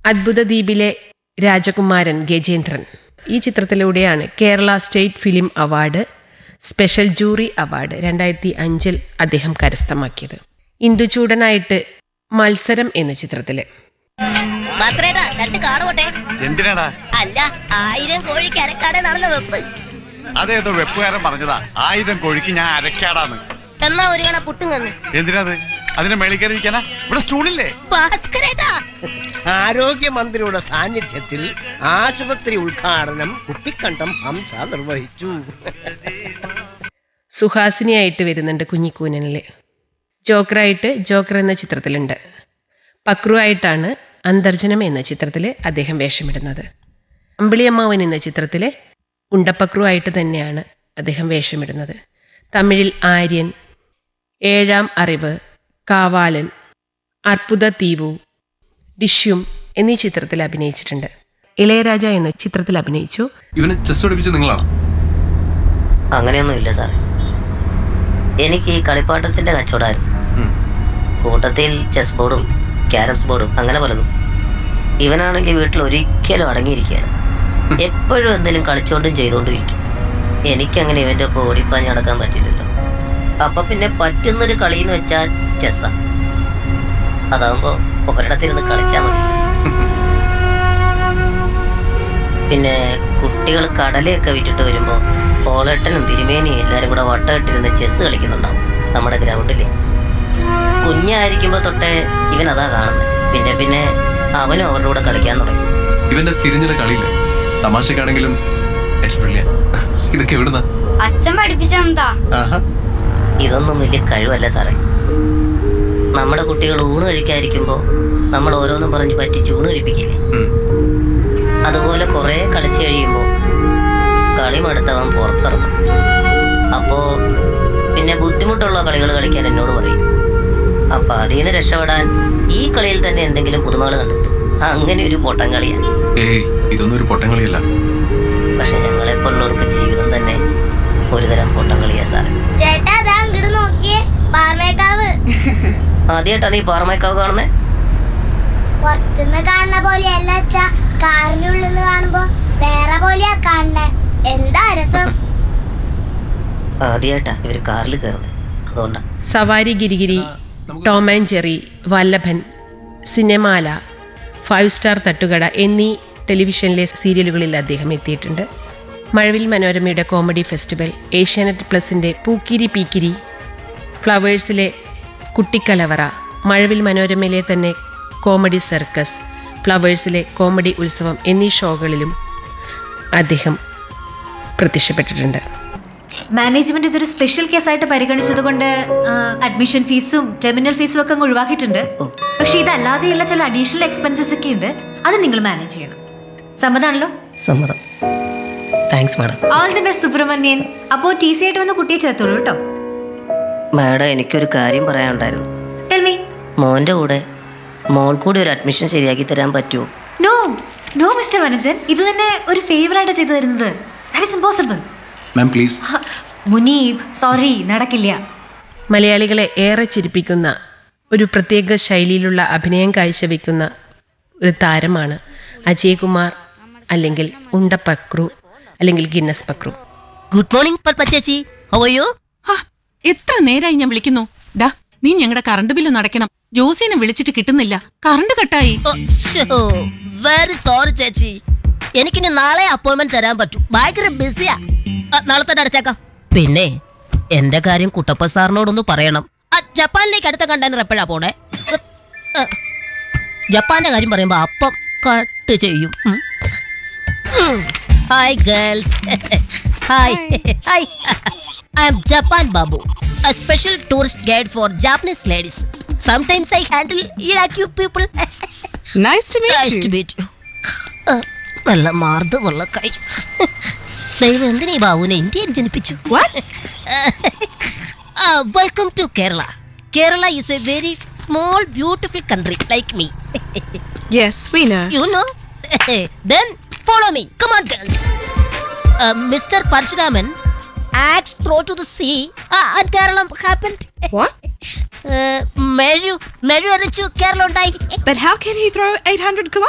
അദ്ഭുത ദ്വീപിലെ രാജകുമാരൻ ഗജേന്ദ്രൻ ഈ ചിത്രത്തിലൂടെയാണ് Kerala state film award special jury award രണ്ടായിരത്തി അഞ്ചിൽ അദ്ദേഹം കരസ്ഥമാക്കിയത് ഇന്ദുചൂടനായിട്ട് മത്സരം എന്ന ചിത്രത്തില് മാത്രേടാ രണ്ട് കാണുപോട്ടെ എന്തിനാടാ അല്ല ആയിരം കോഴിക്ക് അരക്കാടെന്നാണല്ലോ വെപ്പ് അതേതോ വെപ്പുകാരൻ പറഞ്ഞതാ ആയിരം കോഴിക്ക് ഞാൻ അരക്കാടാന്ന് എന്നാ ഒരു കണ പുട്ടും കന്ന് എന്തിനാത് അതിന്റെ മേളിൽ കയറി ഇരിക്കാനാ ഇവിടെ സ്റ്റൂളില്ലേ ഭാസ്കരേട്ടാ ആരോഗ്യമന്ത്രിയുടെ സാന്നിധ്യത്തിൽ ആശുപത്രി ഉദ്ഘാടനം കുപ്പിക്കണ്ടം ഹംസ നിർവഹിച്ചു സുഹാസിനിയായിട്ട് വരുന്നുണ്ട് കുഞ്ഞിക്കൂനനില് ജോക്കറായിട്ട് ജോക്കർ എന്ന ചിത്രത്തിലുണ്ട് പക്രു ആയിട്ടാണ് അന്തർജനം എന്ന ചിത്രത്തിൽ അദ്ദേഹം വേഷമിടുന്നത് അമ്പിളിയമ്മാവൻ എന്ന ചിത്രത്തിൽ ഉണ്ടപ്പക്രു ആയിട്ട് തന്നെയാണ് അദ്ദേഹം വേഷമിടുന്നത് തമിഴിൽ ആര്യൻ ഏഴാം അറിവ് കാവാലൻ അർപ്പുത തീവു ഡിഷ്യും എന്നീ ചിത്രത്തിൽ അഭിനയിച്ചിട്ടുണ്ട് ഇളയരാജ എന്ന ചിത്രത്തിൽ അഭിനയിച്ചു ഇവനെ ചെസ് പഠിപ്പിച്ചത് നിങ്ങളാണ് അങ്ങനെയൊന്നുമില്ല സാറേ എനിക്ക് ഈ കളിപ്പാട്ടത്തിന്റെ കച്ചവടമായിരുന്നു കൂട്ടത്തിൽ ചെസ് ബോർഡും ക്യാരംസ് ബോർഡും അങ്ങനെ പലതും ഇവനാണെങ്കിൽ വീട്ടിൽ ഒരിക്കലും അടങ്ങിയിരിക്കുക എപ്പോഴും എന്തെങ്കിലും കളിച്ചോണ്ടും ചെയ്തോണ്ടും ഇരിക്കും എനിക്കങ്ങനെ ഇവന്റെ ഒപ്പം ഓടിപ്പാഞ്ഞ് നടക്കാൻ പറ്റില്ലല്ലോ അപ്പൊ പിന്നെ പറ്റുന്നൊരു കളിന്ന് വെച്ചാൽ ചെസ്സാ അതാവുമ്പോ ഒരിടത്തിരുന്ന് കളിച്ചാൽ മതി പിന്നെ കുട്ടികൾ കടലയൊക്കെ വിറ്റിട്ട് വരുമ്പോ ഓളേട്ടനും തിരുമേനിയും എല്ലാരും കൂടെ വട്ടമിട്ടിരുന്ന് ചെസ് കളിക്കുന്നുണ്ടാവും നമ്മുടെ ഗ്രൗണ്ടില് കുഞ്ഞായിരിക്കുമ്പോ തൊട്ടേ ഇവൻ അതാ കാണുന്നത് പിന്നെ പിന്നെ അവനും അവരുടെ കൂടെ കളിക്കാൻ തുടങ്ങി ഇവന്റെ തിരിഞ്ഞിലെ കളിയില്ല തമാശക്കാണെങ്കിലും it's brilliant. ഇതൊക്കെ എവിടുന്നാ അച്ഛൻ പഠിപ്പിച്ചെന്താ ആഹാ ഇതൊന്നും വലിയ കഴിവല്ല സാറേ നമ്മുടെ കുട്ടികൾ ഊണ് കഴിക്കാതിരിക്കുമ്പോ നമ്മൾ ഓരോന്നും പറഞ്ഞ് പറ്റിച്ച് ഊണ് കഴിപ്പിക്കില്ലേ ഉം. അതുപോലെ കുറെ കളിച്ചു കഴിയുമ്പോൾ കളി മടുത്തവൻ പുറത്തിറങ്ങും അപ്പോ പിന്നെ ബുദ്ധിമുട്ടുള്ള കളികൾ കളിക്കാൻ എന്നോട് പറയും അപ്പൊ അതിൽ നിന്ന് രക്ഷപ്പെടാൻ ഈ കളിയിൽ തന്നെ എന്തെങ്കിലും പുതുമകൾ കണ്ടെത്തും അങ്ങനെ ഒരു പൊട്ടം കളിയാണ് ഏയ് ഇതൊന്നും ഒരു പൊട്ടം കളിയല്ല പക്ഷെ ഞങ്ങളെപ്പോലുള്ളവർക്ക് ജീവിതം തന്നെ ഒരുതരം പൊട്ടം കളിയാ സാറേ ചേട്ടാ അതാ അങ്ങോട്ട് നോക്കിയേ പാർമേക്കാവ് ആദ്യമായിട്ടാ നീ പാറമേക്കാവ് കാണുന്നേ പുറത്തുനിന്ന് കാണുന്ന പോലെയല്ല അച്ഛാ കാറിനുള്ളിൽ നിന്ന് കാണുമ്പോ വേറെ പോലെയാ കാണണേ എന്താ രസം ആദ്യമായിട്ടാ ഇവർ കാറിൽ കയറുന്നത് അതുകൊണ്ടാ Savari Girigiri Tom and Jerry Vallabhan Cinemala five star Thattukada എന്നീ ടെലിവിഷനിലെ സീരിയലുകളിൽ അദ്ദേഹം എത്തിയിട്ടുണ്ട് മഴവിൽ മനോരമയുടെ കോമഡി ഫെസ്റ്റിവൽ ഏഷ്യാനെറ്റ് പ്ലസിൻ്റെ പൂക്കിരി പീക്കിരി ഫ്ലവേഴ്സിലെ കുട്ടിക്കലവറ മഴവിൽ മനോരമയിലെ തന്നെ കോമഡി സർക്കസ് ഫ്ലവേഴ്സിലെ കോമഡി ഉത്സവം എന്നീ ഷോകളിലും അദ്ദേഹം പ്രത്യക്ഷപ്പെട്ടിട്ടുണ്ട് മാനേജ്മെന്റ് ഇതൊരു സ്പെഷ്യൽ കേസായിട്ട് പരിഗണിച്ചതുകൊണ്ട് ആ, അഡ്മിഷൻ ഫീസും ടെർമിനൽ ഫീസും ഒക്കെ അങ്ങ് ഒഴിവാക്കിയിട്ടുണ്ട് പക്ഷെ ഇതല്ലാതെയുള്ള ചില അഡീഷണൽ എക്സ്പെൻസസ് ഒക്കെ ഉണ്ട് അത് നിങ്ങൾ മാനേജ് ചെയ്യണം സമ്മതാണല്ലോ സമ്മതം thanks madam all the best Subramanian അപ്പോൾ ടി സി ആയിട്ട് വന്ന് കുട്ടിയെ ചേർത്തോളൂ കേട്ടോ മാഡം എനിക്കൊരു കാര്യം പറയാനുണ്ടായിരുന്നു ടെൽ മീ മോൻ്റെ കൂടെ മോൾ കൂടി ഒരു അഡ്മിഷൻ ശരിയാക്കി തരാൻ പറ്റുമോ നോ നോ മിസ്റ്റർ മനസൻ ഇത് തന്നെ ഒരു ഫേവറായിട്ട് ചെയ്തു തരുന്നത് that is impossible ma'am please Muneeb sorry നടക്കില്ല മലയാളികളെ ഏറെ ചിരിപ്പിക്കുന്ന ഒരു പ്രത്യേക ശൈലിയിലുള്ള അഭിനയം കാഴ്ചവെക്കുന്ന ഒരു താരമാണ് അജയകുമാർ അല്ലെങ്കിൽ ഉണ്ടപ്പക്രു അല്ലെങ്കിൽ Guinness Pakru good morning Palpa ചേച്ചി ഹവയോ ഹാ, എത്ര നേരായി ഞാൻ വിളിക്കുന്നു ഡാ നീ ഞങ്ങളുടെ കറണ്ട് ബില്ല് നടക്കണം ജോസിനെ വിളിച്ചിട്ട് കിട്ടുന്നില്ല കറണ്ട് കട്ടായി വെരി സോറി ചേച്ചി എനിക്കിനി നാളെ അപ്പോയിന്റ്മെന്റ് തരാൻ പറ്റും ഭയങ്കര ബിസിയാ ആ, നാളെ തന്നെ അടച്ചേക്കാം പിന്നെ എന്റെ കാര്യം കുട്ടപ്പ സാറിനോടൊന്ന് പറയണം ആ, ജപ്പാനിലേക്ക് അടുത്ത കണ്ടെയ്നർ എപ്പോഴാ പോണേ ആ, ജപ്പാന്റെ കാര്യം പറയുമ്പോ അപ്പം കട്ട് ചെയ്യും hi girls hi hi I am Japan Babu a special tourist guide for Japanese ladies. Sometimes I handle you people. Nice to nice to meet you. Uh, നല്ല മാർദ്ദമുള്ള കൈ ദൈവം എന്തിനാ ഈ ബാബുവിനെ ഇന്ത്യയിൽ ജനിപ്പിച്ചു welcome to Kerala Kerala is a very small beautiful country like me yes we know you know then follow me come on girls mister Parashuraman axe throw to the sea and Keralam happened മെഴു മെഴു അരച്ചു കേരളം ഉണ്ടായി But how can he throw 800 kilometers?